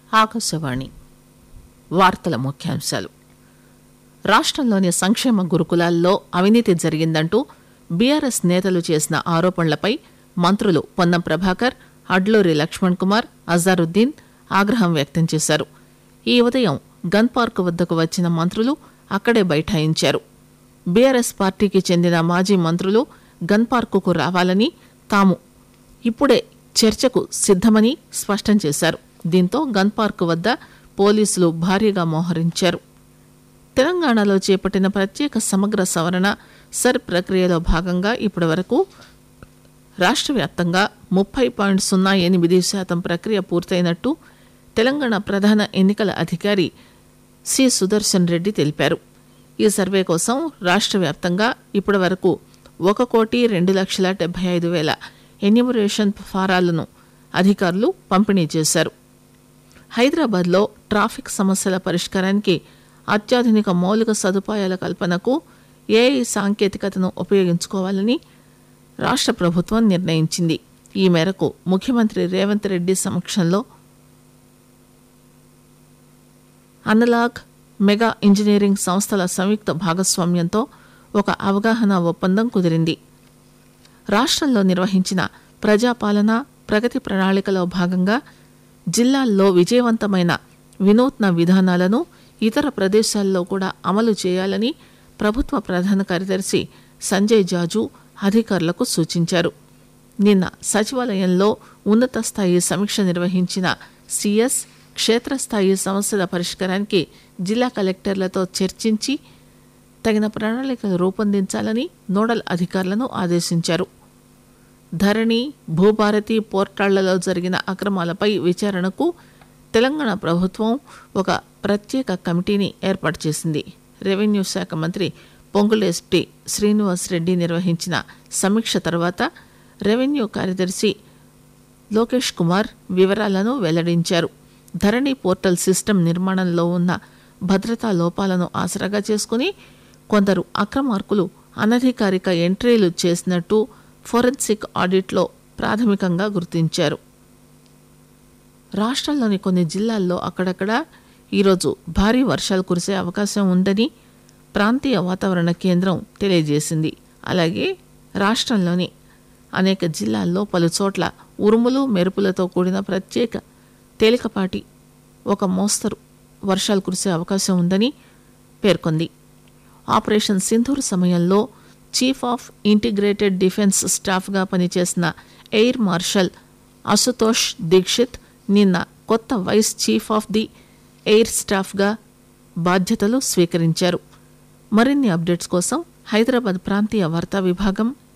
ఆకాశవాణి వార్తల ముఖ్యాంశాలు రాష్ట్రంలోని సంక్షేమ గురుకులాల్లో అవినీతి జరిగిందంటూ బీఆర్ఎస్ నేతలు చేసిన ఆరోపణలపై మంత్రులు పొన్నం ప్రభాకర్ అడ్లూరి లక్ష్మణ్ కుమార్ అజారుద్దీన్ ఆగ్రహం వ్యక్తం చేశారు ఈ ఉదయం గన్ పార్క్ వద్దకు వచ్చిన మంత్రులు అక్కడే బైఠాయించారు బీఆర్ఎస్ పార్టీకి చెందిన మాజీ మంత్రులు గన్ పార్కుకు రావాలని తాము ఇప్పుడే చర్చకు సిద్దమని స్పష్టం చేశారు దీంతో గన్ పార్క్ వద్ద పోలీసులు భారీగా మోహరించారు తెలంగాణలో చేపట్టిన ప్రత్యేక సమగ్ర సవరణ సర్ ప్రక్రియలో భాగంగా ఇప్పటి వరకు రాష్ట్ర వ్యాప్తంగా ముప్పై పాయింట్ సున్నా ఎనిమిది శాతం ప్రక్రియ పూర్తయినట్టు తెలంగాణ ప్రధాన ఎన్నికల అధికారి సి సుదర్శన్ రెడ్డి తెలిపారు ఈ సర్వే కోసం రాష్ట్ర వ్యాప్తంగా ఇప్పటి వరకు ఒక కోటి రెండు లక్షల డెబ్బై ఐదు వేల ఎన్యూమరేషన్ ఫారాలను అధికారులు పంపిణీ చేశారు హైదరాబాద్లో ట్రాఫిక్ సమస్యల పరిష్కారానికి అత్యాధునిక మౌలిక సదుపాయాల కల్పనకు ఏఐ సాంకేతికతను ఉపయోగించుకోవాలని రాష్ట్ర ప్రభుత్వం నిర్ణయించింది ఈ మేరకు ముఖ్యమంత్రి రేవంత్ రెడ్డి సమక్షంలో అనలాగ్ మెగా ఇంజనీరింగ్ సంస్థల సంయుక్త భాగస్వామ్యంతో ఒక అవగాహన ఒప్పందం కుదిరింది రాష్ట్రంలో నిర్వహించిన ప్రజాపాలన ప్రగతి ప్రణాళికలో భాగంగా జిల్లాల్లో విజయవంతమైన వినూత్న విధానాలను ఇతర ప్రదేశాల్లో కూడా అమలు చేయాలని ప్రభుత్వ ప్రధాన కార్యదర్శి సంజయ్ జాజు అధికారులకు సూచించారు నిన్న సచివాలయంలో ఉన్నత స్థాయి సమీక్ష నిర్వహించిన సిఎస్ క్షేత్రస్థాయి సమస్యల పరిష్కారానికి జిల్లా కలెక్టర్లతో చర్చించి తగిన ప్రణాళికలు రూపొందించాలని నోడల్ అధికారులను ఆదేశించారు ధరణి భూభారతి పోర్టాళ్లలో జరిగిన అక్రమాలపై విచారణకు తెలంగాణ ప్రభుత్వం ఒక ప్రత్యేక కమిటీని ఏర్పాటు చేసింది రెవెన్యూ శాఖ మంత్రి పొంగులేస్టి శ్రీనివాస్ రెడ్డి నిర్వహించిన సమీక్ష తర్వాత రెవెన్యూ కార్యదర్శి లోకేష్ కుమార్ వివరాలను వెల్లడించారు ధరణి పోర్టల్ సిస్టమ్ నిర్మాణంలో ఉన్న భద్రతా లోపాలను ఆసరాగా చేసుకుని కొందరు అక్రమార్కులు అనధికారిక ఎంట్రీలు చేసినట్టు ఫోరెన్సిక్ ఆడిట్లో ప్రాథమికంగా గుర్తించారు రాష్ట్రంలోని కొన్ని జిల్లాల్లో అక్కడక్కడ ఈరోజు భారీ వర్షాలు కురిసే అవకాశం ఉందని ప్రాంతీయ వాతావరణ కేంద్రం తెలియజేసింది అలాగే రాష్ట్రంలోని అనేక జిల్లాల్లో పలు చోట్ల ఉరుములు మెరుపులతో కూడిన ప్రత్యేక తేలికపాటి ఒక మోస్తరు వర్షాలు కురిసే అవకాశం ఉందని పేర్కొంది ఆపరేషన్ సింధూర్ సమయంలో చీఫ్ ఆఫ్ ఇంటిగ్రేటెడ్ డిఫెన్స్ స్టాఫ్గా పనిచేసిన ఎయిర్ మార్షల్ అశుతోష్ దీక్షిత్ నిన్న కొత్త vice chief of the air స్టాఫ్గా బాధ్యతలు స్వీకరించారు మరిన్ని అప్డేట్స్ కోసం హైదరాబాద్ ప్రాంతీయ వార్తా విభాగం